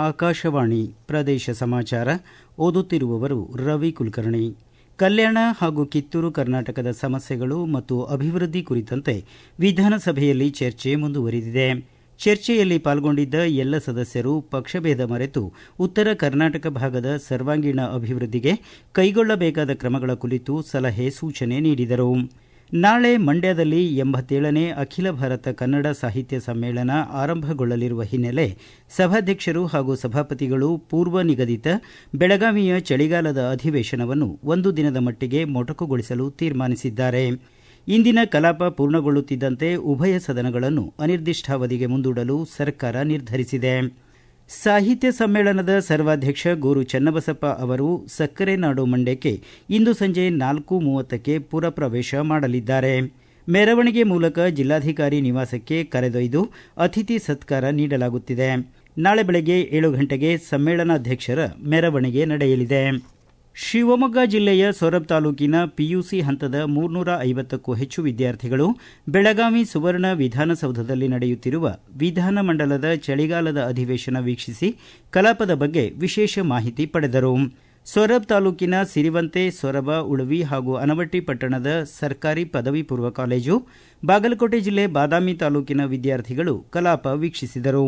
ಆಕಾಶವಾಣಿ ಪ್ರದೇಶ ಸಮಾಚಾರ ಓದುತ್ತಿರುವವರು ರವಿ ಕುಲಕರ್ಣಿ ಕಲ್ಯಾಣ ಹಾಗೂ ಕಿತ್ತೂರು ಕರ್ನಾಟಕದ ಸಮಸ್ಯೆಗಳು ಮತ್ತು ಅಭಿವೃದ್ಧಿ ಕುರಿತಂತೆ ವಿಧಾನಸಭೆಯಲ್ಲಿ ಚರ್ಚೆ ಮುಂದುವರಿದಿದೆ ಚರ್ಚೆಯಲ್ಲಿ ಪಾಲ್ಗೊಂಡಿದ್ದ ಎಲ್ಲ ಸದಸ್ಯರು ಪಕ್ಷಭೇದ ಮರೆತು ಉತ್ತರ ಕರ್ನಾಟಕ ಭಾಗದ ಸರ್ವಾಂಗೀಣ ಅಭಿವೃದ್ಧಿಗೆ ಕೈಗೊಳ್ಳಬೇಕಾದ ಕ್ರಮಗಳ ಕುರಿತು ಸಲಹೆ ಸೂಚನೆ ನೀಡಿದರು ನಾಳೆ ಮಂಡ್ಯದಲ್ಲಿ ಎಂಬತ್ತೇಳನೇ ಅಖಿಲ ಭಾರತ ಕನ್ನಡ ಸಾಹಿತ್ಯ ಸಮ್ಮೇಳನ ಆರಂಭಗೊಳ್ಳಲಿರುವ ಹಿನ್ನೆಲೆ ಸಭಾಧ್ಯಕ್ಷರು ಹಾಗೂ ಸಭಾಪತಿಗಳು ಪೂರ್ವ ನಿಗದಿತ ಬೆಳಗಾವಿಯ ಚಳಿಗಾಲದ ಅಧಿವೇಶನವನ್ನು ಒಂದು ದಿನದ ಮಟ್ಟಿಗೆ ಮೊಟಕುಗೊಳಿಸಲು ತೀರ್ಮಾನಿಸಿದ್ದಾರೆ ಇಂದಿನ ಕಲಾಪ ಪೂರ್ಣಗೊಳ್ಳುತ್ತಿದ್ದಂತೆ ಉಭಯ ಸದನಗಳನ್ನು ಅನಿರ್ದಿಷ್ಟಾವಧಿಗೆ ಮುಂದೂಡಲು ಸರ್ಕಾರ ನಿರ್ಧರಿಸಿದೆ ಸಾಹಿತ್ಯ ಸಮ್ಮೇಳನದ ಸರ್ವಾಧ್ಯಕ್ಷ ಗೋರು ಚನ್ನಬಸಪ್ಪ ಅವರು ಸಕ್ಕರೆ ನಾಡು ಮಂಡ್ಯಕ್ಕೆ ಇಂದು ಸಂಜೆ ನಾಲ್ಕು ಮೂವತ್ತಕ್ಕೆ ಪುರಪ್ರವೇಶ ಮಾಡಲಿದ್ದಾರೆ ಮೆರವಣಿಗೆ ಮೂಲಕ ಜಿಲ್ಲಾಧಿಕಾರಿ ನಿವಾಸಕ್ಕೆ ಕರೆದೊಯ್ದು ಅತಿಥಿ ಸತ್ಕಾರ ನೀಡಲಾಗುತ್ತಿದೆ ನಾಳೆ ಬೆಳಗ್ಗೆ ಏಳು ಗಂಟೆಗೆ ಸಮ್ಮೇಳನಾಧ್ಯಕ್ಷರ ಮೆರವಣಿಗೆ ನಡೆಯಲಿದೆ ಶಿವಮೊಗ್ಗ ಜಿಲ್ಲೆಯ ಸೊರಬ್ ತಾಲೂಕಿನ ಪಿಯುಸಿ ಹಂತದ ಮೂರ್ನೂರ ಐವತ್ತಕ್ಕೂ ಹೆಚ್ಚು ವಿದ್ಯಾರ್ಥಿಗಳು ಬೆಳಗಾವಿ ಸುವರ್ಣ ವಿಧಾನಸೌಧದಲ್ಲಿ ನಡೆಯುತ್ತಿರುವ ವಿಧಾನಮಂಡಲದ ಚಳಿಗಾಲದ ಅಧಿವೇಶನ ವೀಕ್ಷಿಸಿ ಕಲಾಪದ ಬಗ್ಗೆ ವಿಶೇಷ ಮಾಹಿತಿ ಪಡೆದರು ಸೊರಬ್ ತಾಲೂಕಿನ ಸಿರಿವಂತೆ ಸೊರಬ ಉಳವಿ ಹಾಗೂ ಅನವಟ್ಟಿ ಪಟ್ಟಣದ ಸರ್ಕಾರಿ ಪದವಿ ಪೂರ್ವ ಕಾಲೇಜು ಬಾಗಲಕೋಟೆ ಜಿಲ್ಲೆ ಬಾದಾಮಿ ತಾಲೂಕಿನ ವಿದ್ಯಾರ್ಥಿಗಳು ಕಲಾಪ ವೀಕ್ಷಿಸಿದರು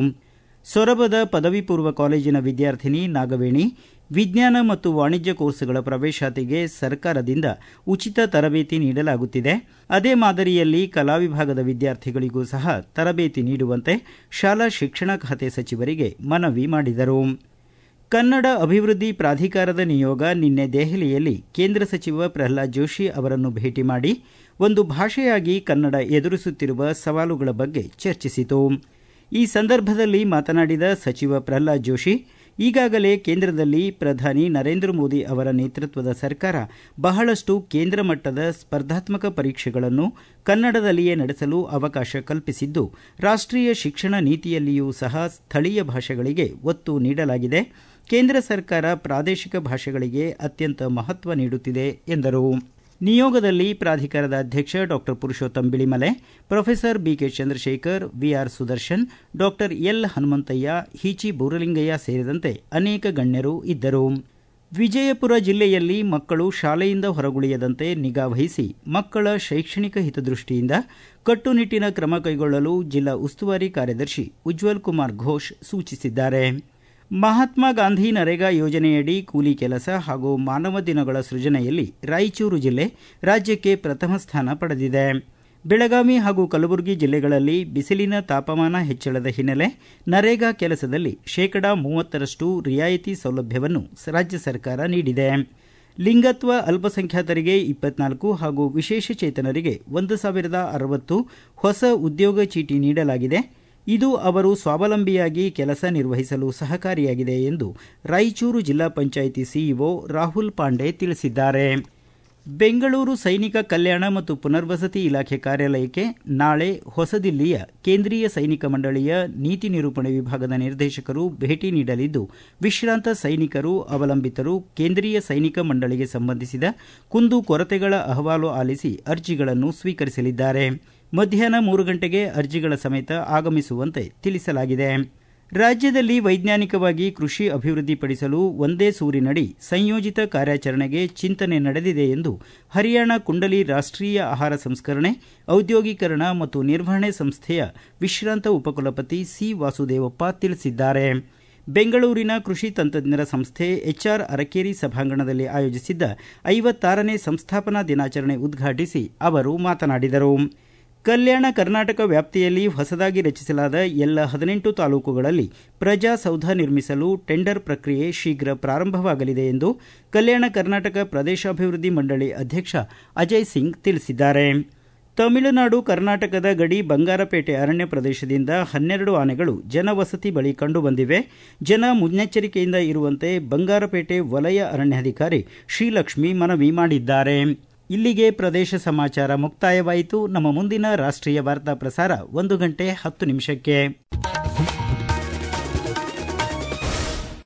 ಸೊರಬದ ಪದವಿ ಪೂರ್ವ ಕಾಲೇಜಿನ ವಿದ್ಯಾರ್ಥಿನಿ ನಾಗವೇಣಿ ವಿಜ್ಞಾನ ಮತ್ತು ವಾಣಿಜ್ಯ ಕೋರ್ಸ್ಗಳ ಪ್ರವೇಶಾತಿಗೆ ಸರ್ಕಾರದಿಂದ ಉಚಿತ ತರಬೇತಿ ನೀಡಲಾಗುತ್ತಿದೆ ಅದೇ ಮಾದರಿಯಲ್ಲಿ ಕಲಾ ವಿಭಾಗದ ವಿದ್ಯಾರ್ಥಿಗಳಿಗೂ ಸಹ ತರಬೇತಿ ನೀಡುವಂತೆ ಶಾಲಾ ಶಿಕ್ಷಣ ಖಾತೆ ಸಚಿವರಿಗೆ ಮನವಿ ಮಾಡಿದರು ಕನ್ನಡ ಅಭಿವೃದ್ಧಿ ಪ್ರಾಧಿಕಾರದ ನಿಯೋಗ ನಿನ್ನೆ ದೆಹಲಿಯಲ್ಲಿ ಕೇಂದ್ರ ಸಚಿವ ಪ್ರಹ್ಲಾದ್ ಜೋಶಿ ಅವರನ್ನು ಭೇಟಿ ಮಾಡಿ ಒಂದು ಭಾಷೆಯಾಗಿ ಕನ್ನಡ ಎದುರಿಸುತ್ತಿರುವ ಸವಾಲುಗಳ ಬಗ್ಗೆ ಚರ್ಚಿಸಿತು ಈ ಸಂದರ್ಭದಲ್ಲಿ ಮಾತನಾಡಿದ ಸಚಿವ ಪ್ರಹ್ಲಾದ್ ಜೋಶಿ ಈಗಾಗಲೇ ಕೇಂದ್ರದಲ್ಲಿ ಪ್ರಧಾನಿ ನರೇಂದ್ರ ಮೋದಿ ಅವರ ನೇತೃತ್ವದ ಸರ್ಕಾರ ಬಹಳಷ್ಟು ಕೇಂದ್ರ ಮಟ್ಟದ ಸ್ಪರ್ಧಾತ್ಮಕ ಪರೀಕ್ಷೆಗಳನ್ನು ಕನ್ನಡದಲ್ಲಿಯೇ ನಡೆಸಲು ಅವಕಾಶ ಕಲ್ಪಿಸಿದ್ದು ರಾಷ್ಟೀಯ ಶಿಕ್ಷಣ ನೀತಿಯಲ್ಲಿಯೂ ಸಹ ಸ್ಥಳೀಯ ಭಾಷೆಗಳಿಗೆ ಒತ್ತು ನೀಡಲಾಗಿದೆ ಕೇಂದ್ರ ಸರ್ಕಾರ ಪ್ರಾದೇಶಿಕ ಭಾಷೆಗಳಿಗೆ ಅತ್ಯಂತ ಮಹತ್ವ ನೀಡುತ್ತಿದೆ ಎಂದರು ನಿಯೋಗದಲ್ಲಿ ಪ್ರಾಧಿಕಾರದ ಅಧ್ಯಕ್ಷ doctor Purushottama Bilimale professor B K Chandrashekhar V R Sudarshan doctor L Hanumanthaiah H C Boralingaiah ಸೇರಿದಂತೆ ಅನೇಕ ಗಣ್ಯರು ಇದ್ದರು ವಿಜಯಪುರ ಜಿಲ್ಲೆಯಲ್ಲಿ ಮಕ್ಕಳು ಶಾಲೆಯಿಂದ ಹೊರಗುಳಿಯದಂತೆ ನಿಗಾವಹಿಸಿ ಮಕ್ಕಳ ಶೈಕ್ಷಣಿಕ ಹಿತದೃಷ್ಟಿಯಿಂದ ಕಟ್ಟುನಿಟ್ಟಿನ ಕ್ರಮ ಕೈಗೊಳ್ಳಲು ಜಿಲ್ಲಾ ಉಸ್ತುವಾರಿ ಕಾರ್ಯದರ್ಶಿ ಉಜ್ವಲ್ ಕುಮಾರ್ ಘೋಷ್ ಸೂಚಿಸಿದ್ದಾರೆ ಮಹಾತ್ಮ ಗಾಂಧಿ ನರೇಗಾ ಯೋಜನೆಯಡಿ ಕೂಲಿ ಕೆಲಸ ಹಾಗೂ ಮಾನವ ದಿನಗಳ ಸೃಜನೆಯಲ್ಲಿ ರಾಯಚೂರು ಜಿಲ್ಲೆ ರಾಜ್ಯಕ್ಕೆ ಪ್ರಥಮ ಸ್ಥಾನ ಪಡೆದಿದೆ ಬೆಳಗಾವಿ ಹಾಗೂ ಕಲಬುರಗಿ ಜಿಲ್ಲೆಗಳಲ್ಲಿ ಬಿಸಿಲಿನ ತಾಪಮಾನ ಹೆಚ್ಚಳದ ಹಿನ್ನೆಲೆ ನರೇಗಾ ಕೆಲಸದಲ್ಲಿ ಶೇಕಡಾ ಮೂವತ್ತರಷ್ಟು ರಿಯಾಯಿತಿ ಸೌಲಭ್ಯವನ್ನು ರಾಜ್ಯ ಸರ್ಕಾರ ನೀಡಿದೆ ಲಿಂಗತ್ವ ಅಲ್ಪಸಂಖ್ಯಾತರಿಗೆ ಇಪ್ಪತ್ನಾಲ್ಕು ಹಾಗೂ ವಿಶೇಷಚೇತನರಿಗೆ ಒಂದು ಸಾವಿರದ ಅರವತ್ತು ಹೊಸ ಉದ್ಯೋಗ ಚೀಟಿ ನೀಡಲಾಗಿದೆ ಇದು ಅವರು ಸ್ವಾವಲಂಬಿಯಾಗಿ ಕೆಲಸ ನಿರ್ವಹಿಸಲು ಸಹಕಾರಿಯಾಗಿದೆ ಎಂದು ರಾಯಚೂರು ಜಿಲ್ಲಾ ಪಂಚಾಯಿತಿ ಸಿಇಒ ರಾಹುಲ್ ಪಾಂಡೆ ತಿಳಿಸಿದ್ದಾರೆ ಬೆಂಗಳೂರು ಸೈನಿಕ ಕಲ್ಯಾಣ ಮತ್ತು ಪುನರ್ವಸತಿ ಇಲಾಖೆ ಕಾರ್ಯಾಲಯಕ್ಕೆ ನಾಳೆ ಹೊಸದಿಲ್ಲಿಯ ಕೇಂದ್ರೀಯ ಸೈನಿಕ ಮಂಡಳಿಯ ನೀತಿ ನಿರೂಪಣೆ ವಿಭಾಗದ ನಿರ್ದೇಶಕರು ಭೇಟಿ ನೀಡಲಿದ್ದು ವಿಶ್ರಾಂತ ಸೈನಿಕರು ಅವಲಂಬಿತರು ಕೇಂದ್ರೀಯ ಸೈನಿಕ ಮಂಡಳಿಗೆ ಸಂಬಂಧಿಸಿದ ಕುಂದು ಕೊರತೆಗಳ ಅಹವಾಲು ಆಲಿಸಿ ಅರ್ಜಿಗಳನ್ನು ಸ್ವೀಕರಿಸಲಿದ್ದಾರೆ ಮಧ್ಯಾಹ್ನ ಮೂರು ಗಂಟೆಗೆ ಅರ್ಜಿಗಳ ಸಮೇತ ಆಗಮಿಸುವಂತೆ ತಿಳಿಸಲಾಗಿದೆ ರಾಜ್ಯದಲ್ಲಿ ವೈಜ್ಞಾನಿಕವಾಗಿ ಕೃಷಿ ಅಭಿವೃದ್ಧಿಪಡಿಸಲು ಒಂದೇ ಸೂರಿನಡಿ ಸಂಯೋಜಿತ ಕಾರ್ಯಾಚರಣೆಗೆ ಚಿಂತನೆ ನಡೆದಿದೆ ಎಂದು ಹರಿಯಾಣ ಕುಂಡಲಿ ರಾಷ್ಟೀಯ ಆಹಾರ ಸಂಸ್ಕರಣೆ ಔದ್ಯೋಗೀಕರಣ ಮತ್ತು ನಿರ್ವಹಣೆ ಸಂಸ್ಥೆಯ ವಿಶ್ರಾಂತ ಉಪಕುಲಪತಿ ಸಿ ವಾಸುದೇವಪ್ಪ ತಿಳಿಸಿದ್ದಾರೆ ಬೆಂಗಳೂರಿನ ಕೃಷಿ ತಂತ್ರಜ್ಞರ ಸಂಸ್ಥೆ ಎಚ್ಆರ್ ಅರಕೇರಿ ಸಭಾಂಗಣದಲ್ಲಿ ಆಯೋಜಿಸಿದ್ದ ಐವತ್ತಾರನೇ ಸಂಸ್ಥಾಪನಾ ದಿನಾಚರಣೆ ಉದ್ಘಾಟಿಸಿ ಅವರು ಮಾತನಾಡಿದರು ಕಲ್ಯಾಣ ಕರ್ನಾಟಕ ವ್ಯಾಪ್ತಿಯಲ್ಲಿ ಹೊಸದಾಗಿ ರಚಿಸಲಾದ ಎಲ್ಲ ಹದಿನೆಂಟು ತಾಲೂಕುಗಳಲ್ಲಿ ಪ್ರಜಾಸೌಧ ನಿರ್ಮಿಸಲು ಟೆಂಡರ್ ಪ್ರಕ್ರಿಯೆ ಶೀಘ್ರ ಪ್ರಾರಂಭವಾಗಲಿದೆ ಎಂದು ಕಲ್ಯಾಣ ಕರ್ನಾಟಕ ಪ್ರದೇಶಾಭಿವೃದ್ಧಿ ಮಂಡಳಿ ಅಧ್ಯಕ್ಷ ಅಜಯ್ ಸಿಂಗ್ ತಿಳಿಸಿದ್ದಾರೆ ತಮಿಳುನಾಡು ಕರ್ನಾಟಕದ ಗಡಿ ಬಂಗಾರಪೇಟೆ ಅರಣ್ಯ ಪ್ರದೇಶದಿಂದ ಹನ್ನೆರಡು ಆನೆಗಳು ಜನವಸತಿ ಬಳಿ ಕಂಡುಬಂದಿವೆ ಜನ ಮುನ್ನೆಚ್ಚರಿಕೆಯಿಂದ ಇರುವಂತೆ ಬಂಗಾರಪೇಟೆ ವಲಯ ಅರಣ್ಯಾಧಿಕಾರಿ ಶ್ರೀಲಕ್ಷ್ಮಿ ಮನವಿ ಮಾಡಿದ್ದಾರೆ ಇಲ್ಲಿಗೆ ಪ್ರದೇಶ ಸಮಾಚಾರ ಮುಕ್ತಾಯವಾಯಿತು ನಮ್ಮ ಮುಂದಿನ ರಾಷ್ಟ್ರೀಯ ವಾರ್ತಾ ಪ್ರಸಾರ ಒಂದು ಗಂಟೆ ಹತ್ತು ನಿಮಿಷಕ್ಕೆ